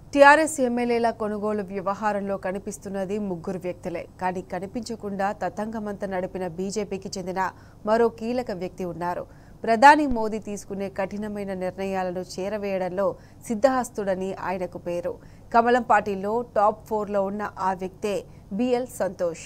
TRS ఎమ్మెల్యేల కొనుగోలు వ్యవహారంలో కనిపిస్తున్నది ముగ్గురు వ్యక్తులే కానీ కనిపించకుండా తతంగమంతా నడిపిన బీజేపీకి చెందిన మరో కీలక వ్యక్తి ఉన్నారు ప్రధాని మోదీ తీసుకునే కఠినమైన నిర్ణయాలను చేరవేయడంలో సిద్ధహస్తుడని ఆయనకు పేరు కమలం పార్టీలో టాప్ ఫోర్లో ఉన్న ఆ వ్యక్తే బిఎల్ సంతోష్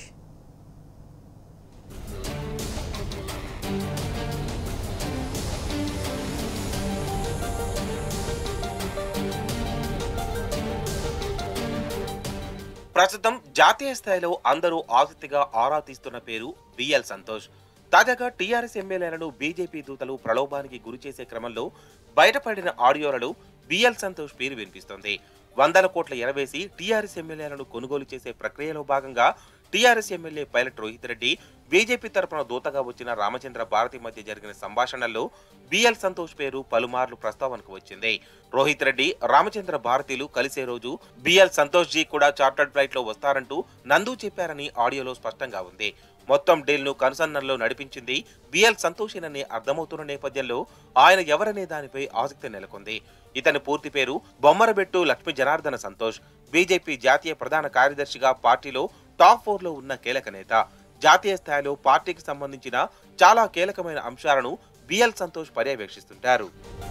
ప్రస్తుతం జాతీయ స్థాయిలో అందరూ ఆసక్తిగా ఆరా తీస్తున్న పేరు బిఎల్ సంతోష్ తాజాగా టీఆర్ఎస్ ఎమ్మెల్యేలను బీజేపీ దూతలు ప్రలోభానికి గురి చేసే క్రమంలో బయటపడిన ఆడియోలలో బిఎల్ సంతోష్ పేరు వినిపిస్తోంది వందల కోట్ల ఎరవేసి టీఆర్ఎస్ ఎమ్మెల్యేలను కొనుగోలు చేసే ప్రక్రియలో భాగంగా TRS MLA Pilot Rohit Reddy BJP తరపున దూతగా వచ్చిన రామచంద్ర భారతి మధ్య జరిగిన సంభాషణల్లో బిఎల్ సంతోష్ పేరు పలుమార్లు ప్రస్తావనకు వచ్చింది రోహిత్ రెడ్డి రామచంద్ర భారతీలు కలిసే రోజు బిఎల్ సంతోష్ జీ కూడా చార్టర్డ్ ఫ్లైట్ లో వస్తారంటూ నందు చెప్పారని ఆడియోలో స్పష్టంగా ఉంది మొత్తం డీల్ ను కనుసన్నల్లో నడిపించింది బిఎల్ సంతోషేనని అర్థమవుతున్న నేపథ్యంలో ఆయన ఎవరనే దానిపై ఆసక్తి నెలకొంది ఇతని పూర్తి పేరు బొమ్మరబెట్టు లక్ష్మీ జనార్దన సంతోష్ బీజేపీ జాతీయ ప్రధాన కార్యదర్శిగా పార్టీలో టాప్ ఫోర్ లో ఉన్న కీలక నేత జాతీయ స్థాయిలో పార్టీకి సంబంధించిన చాలా కీలకమైన అంశాలను బిఎల్ సంతోష్ పర్యవేక్షిస్తుంటారు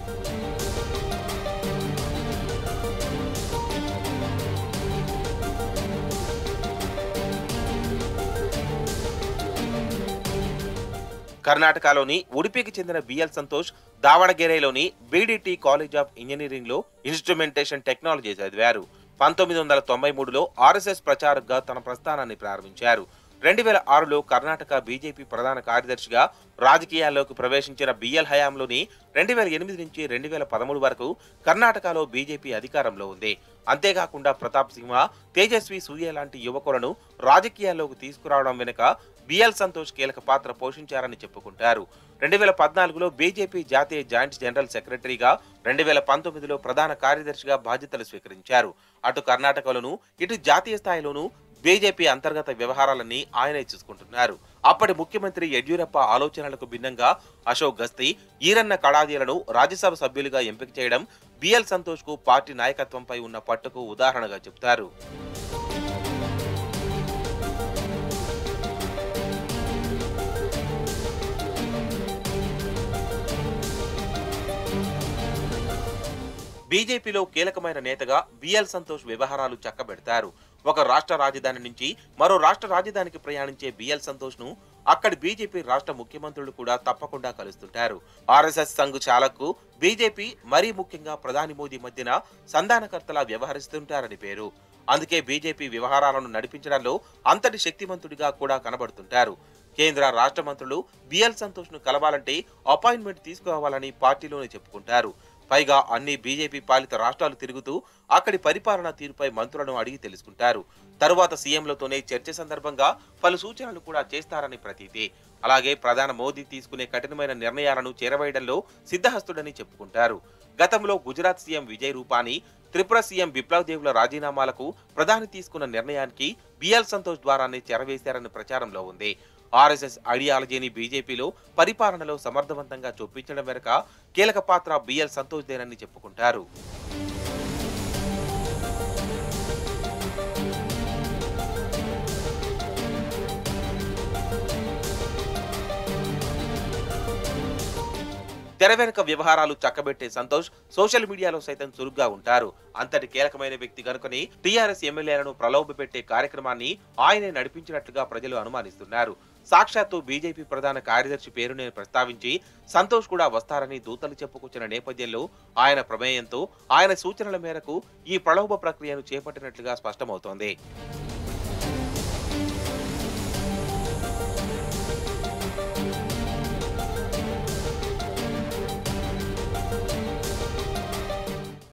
కర్ణాటకలోని ఉడిపికి చెందిన బిఎల్ సంతోష్ దావణగెరేలోని బీడీటీ కాలేజ్ ఆఫ్ ఇంజనీరింగ్ లో ఇన్స్ట్రుమెంటేషన్ టెక్నాలజీ చదివారు పంతొమ్మిది వందల తొంభై మూడులో ఆర్ఎస్ఎస్ ప్రచారకుగా తన ప్రస్థానాన్ని ప్రారంభించారు రెండు వేల ఆరులో కర్ణాటక బీజేపీ ప్రధాన కార్యదర్శిగా రాజకీయాల్లోకి ప్రవేశించిన బిఎల్ హయాంలోని రెండు వేల ఎనిమిది నుంచి రెండు వేల పదమూడు వరకు కర్ణాటకలో బీజేపీ అధికారంలో ఉంది అంతేకాకుండా ప్రతాప్ సింహ తేజస్వి సూర్య లాంటి యువకులను రాజకీయాల్లోకి తీసుకురావడం వెనుక బిఎల్ సంతోష్ కీలక పాత్ర పోషించారని చెప్పుకుంటారు రెండు వేల పద్నాలుగులో బీజేపీ జాతీయ జాయింట్ జనరల్ సెక్రటరీగా రెండు వేల పంతొమ్మిదిలో ప్రధాన కార్యదర్శిగా బాధ్యతలు స్వీకరించారు అటు కర్ణాటకలోను ఇటు జాతీయ స్థాయిలోనూ బీజేపీ అంతర్గత వ్యవహారాలన్నీ ఆయనే చూసుకుంటున్నారు అప్పటి ముఖ్యమంత్రి యడ్యూరప్ప ఆలోచనలకు భిన్నంగా అశోక్ గస్తీ ఈరన్న కడాదీలను రాజ్యసభ సభ్యులుగా ఎంపిక చేయడం బిఎల్ సంతోష్ కు పార్టీ నాయకత్వంపై ఉన్న పట్టుకు ఉదాహరణగా చెబుతారు బీజేపీలో కీలకమైన నేతగా బిఎల్ సంతోష్ వ్యవహారాలు చక్కబెడతారు ఒక రాష్ట్ర రాజధాని నుంచి మరో రాష్ట్ర రాజధానికి ప్రయాణించే బిఎల్ సంతోష్ ను అక్కడి బీజేపీ రాష్ట్ర ముఖ్యమంత్రులు కూడా తప్పకుండా కలుస్తుంటారు ఆర్ఎస్ఎస్ సంఘ్ చాలక్ బీజేపీ మరీ ముఖ్యంగా ప్రధాని మోదీ మధ్యన సంధానకర్తలా వ్యవహరిస్తుంటారని పేరు అందుకే బీజేపీ వ్యవహారాలను నడిపించడంలో అంతటి శక్తివంతుడిగా కూడా కనబడుతుంటారు కేంద్ర రాష్ట్ర మంత్రులు బిఎల్ సంతోష్ ను కలవాలంటే అపాయింట్మెంట్ తీసుకోవాలని పార్టీలోనే చెప్పుకుంటారు పైగా అన్ని బీజేపీ పాలిత రాష్ట్రాలు తిరుగుతూ అక్కడి పరిపాలన తీరుపై మంత్రులను అడిగి తెలుసుకుంటారు తరువాత సీఎంలతోనే చర్చ సందర్భంగా పలు సూచనలు కూడా చేస్తారని ప్రతీతి అలాగే ప్రధాని మోదీ తీసుకునే కఠినమైన నిర్ణయాలను చేరవేయడంలో సిద్ధహస్తుడని చెప్పుకుంటారు గతంలో గుజరాత్ సీఎం విజయ్ రూపానీ త్రిపుర సీఎం బిప్లవ్ దేవుల రాజీనామాలకు ప్రధాని తీసుకున్న నిర్ణయానికి బిఎల్ సంతోష్ ద్వారానే చెరవేశారని ప్రచారంలో ఉంది ఆర్ఎస్ఎస్ ఐడియాలజీని బీజేపీలో పరిపాలనలో సమర్థవంతంగా చొప్పించడం వెనుక కీలక పాత్ర బిఎల్ సంతోష్ దేనని చెప్పుకుంటారు తెర వెనుక వ్యవహారాలు చక్కబెట్టే సంతోష్ సోషల్ మీడియాలో సైతం చురుగ్గా ఉంటారు అంతటి కీలకమైన వ్యక్తి కనుకని టీఆర్ఎస్ ఎమ్మెల్యేలను ప్రలోభపెట్టే కార్యక్రమాన్ని ఆయనే నడిపించినట్లుగా ప్రజలు అనుమానిస్తున్నారు సాక్షాత్తు బీజేపీ ప్రధాన కార్యదర్శి పేరునే ప్రస్తావించి సంతోష్ కూడా వస్తారని దూతలు చెప్పుకొచ్చిన నేపథ్యంలో ఆయన ప్రమేయంతో ఆయన సూచనల మేరకు ఈ ప్రలోభ ప్రక్రియను చేపట్టినట్లుగా స్పష్టమవుతోంది